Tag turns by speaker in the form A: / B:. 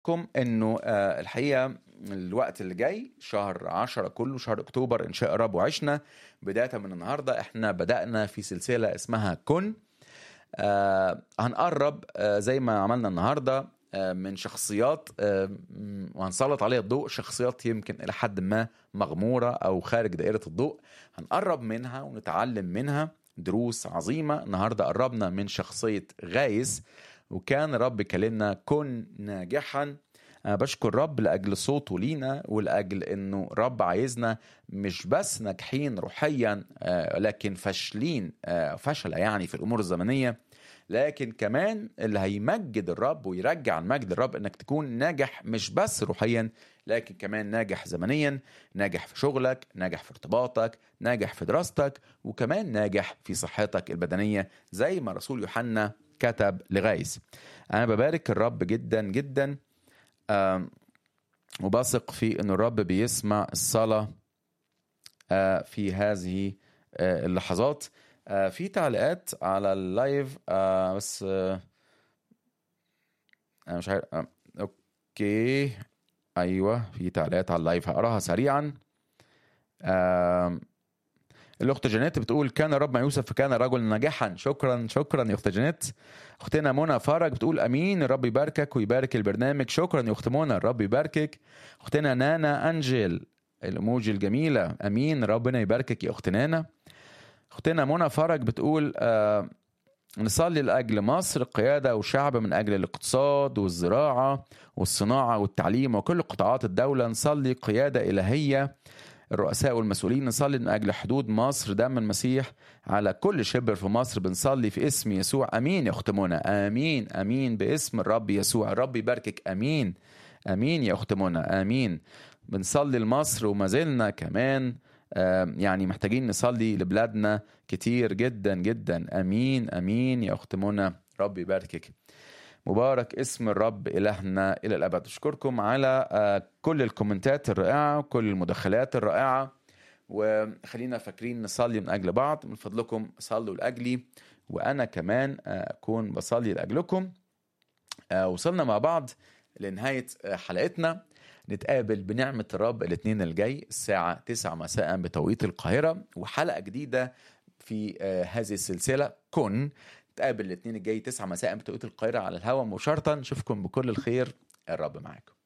A: لكم انه آه، الحقيقه الوقت اللي جاي شهر 10 كله شهر اكتوبر ان شاء رب وعشنا بدايه من النهارده احنا بدانا في سلسله اسمها كن آه هنقرب آه زي ما عملنا النهارده آه من شخصيات آه م- وهنسلط عليها الضوء شخصيات يمكن الى حد ما مغموره او خارج دائره الضوء هنقرب منها ونتعلم منها دروس عظيمه النهارده قربنا من شخصيه غايس وكان رب كلمنا كن ناجحا أنا بشكر رب لأجل صوته لينا ولأجل أنه رب عايزنا مش بس ناجحين روحيا آه، لكن فاشلين آه، فشل يعني في الأمور الزمنية لكن كمان اللي هيمجد الرب ويرجع المجد الرب انك تكون ناجح مش بس روحيا لكن كمان ناجح زمنيا ناجح في شغلك ناجح في ارتباطك ناجح في دراستك وكمان ناجح في صحتك البدنية زي ما رسول يوحنا كتب لغايس انا ببارك الرب جدا جدا آم، وبثق في ان الرب بيسمع الصلاة آه، في هذه آه، اللحظات آه، في تعليقات على اللايف آه، بس آه، انا مش عارف آه، اوكي ايوه في تعليقات على اللايف هقراها سريعا آم، الاخت جانيت بتقول كان رب مع يوسف فكان رجل ناجحا شكرا شكرا يا اخت جانيت اختنا منى فرج بتقول امين الرب يباركك ويبارك البرنامج شكرا يا اخت منى الرب يباركك اختنا نانا انجل الايموجي الجميله امين ربنا يباركك يا اخت نانا اختنا منى فرج بتقول آه نصلي لاجل مصر قياده وشعب من اجل الاقتصاد والزراعه والصناعه والتعليم وكل قطاعات الدوله نصلي قياده الهيه الرؤساء والمسؤولين نصلي من اجل حدود مصر دم المسيح على كل شبر في مصر بنصلي في اسم يسوع امين يا اخت منى امين امين باسم الرب يسوع الرب يباركك امين امين يا اخت منى امين بنصلي لمصر وما زلنا كمان آم، يعني محتاجين نصلي لبلادنا كتير جدا جدا امين امين يا اخت منى رب يباركك مبارك اسم الرب إلهنا إلى الأبد أشكركم على آه، كل الكومنتات الرائعة وكل المداخلات الرائعة وخلينا فاكرين نصلي من أجل بعض من فضلكم صلوا لأجلي وأنا كمان آه، أكون بصلي لأجلكم آه، وصلنا مع بعض لنهاية آه، حلقتنا نتقابل بنعمة الرب الاثنين الجاي الساعة 9 مساء بتوقيت القاهرة وحلقة جديدة في آه، هذه السلسلة كن نتقابل الاثنين الجاي 9 مساء بتوقيت القاهرة على الهواء مباشرة نشوفكم بكل الخير الرب معاكم